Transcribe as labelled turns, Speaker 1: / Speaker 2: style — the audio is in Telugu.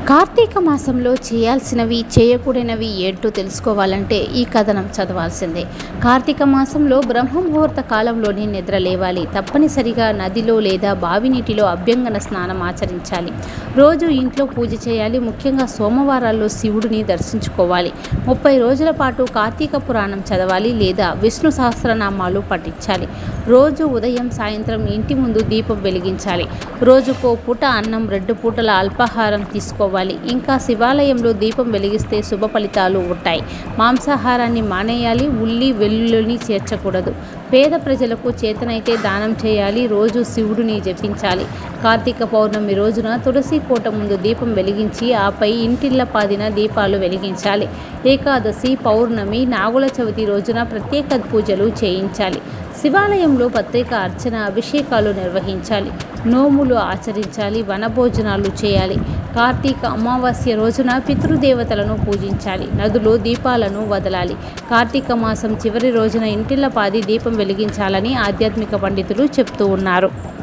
Speaker 1: కార్తీక మాసంలో చేయాల్సినవి చేయకూడనివి ఏంటో తెలుసుకోవాలంటే ఈ కథనం చదవాల్సిందే కార్తీక మాసంలో బ్రహ్మ ముహూర్త కాలంలోనే నిద్ర లేవాలి తప్పనిసరిగా నదిలో లేదా బావి నీటిలో అభ్యంగన స్నానం ఆచరించాలి రోజు ఇంట్లో పూజ చేయాలి ముఖ్యంగా సోమవారాల్లో శివుడిని దర్శించుకోవాలి ముప్పై రోజుల పాటు కార్తీక పురాణం చదవాలి లేదా విష్ణు సహస్రనామాలు పఠించాలి రోజు ఉదయం సాయంత్రం ఇంటి ముందు దీపం వెలిగించాలి రోజుకో పూట అన్నం రెండు పూటల అల్పాహారం తీసుకోవాలి ఇంకా శివాలయంలో దీపం వెలిగిస్తే శుభ ఫలితాలు ఉంటాయి మాంసాహారాన్ని మానేయాలి ఉల్లి వెల్లుల్లిని చేర్చకూడదు పేద ప్రజలకు చేతనైతే దానం చేయాలి రోజు శివుడిని జపించాలి కార్తీక పౌర్ణమి రోజున తులసి కోట ముందు దీపం వెలిగించి ఆపై ఇంటిళ్ళ పాదిన దీపాలు వెలిగించాలి ఏకాదశి పౌర్ణమి నాగుల చవితి రోజున ప్రత్యేక పూజలు చేయించాలి శివాలయంలో ప్రత్యేక అర్చన అభిషేకాలు నిర్వహించాలి నోములు ఆచరించాలి వనభోజనాలు చేయాలి కార్తీక అమావాస్య రోజున పితృదేవతలను పూజించాలి నదులు దీపాలను వదలాలి కార్తీక మాసం చివరి రోజున ఇంటిళ్ళ పాది దీపం వెలిగించాలని ఆధ్యాత్మిక పండితులు చెప్తూ ఉన్నారు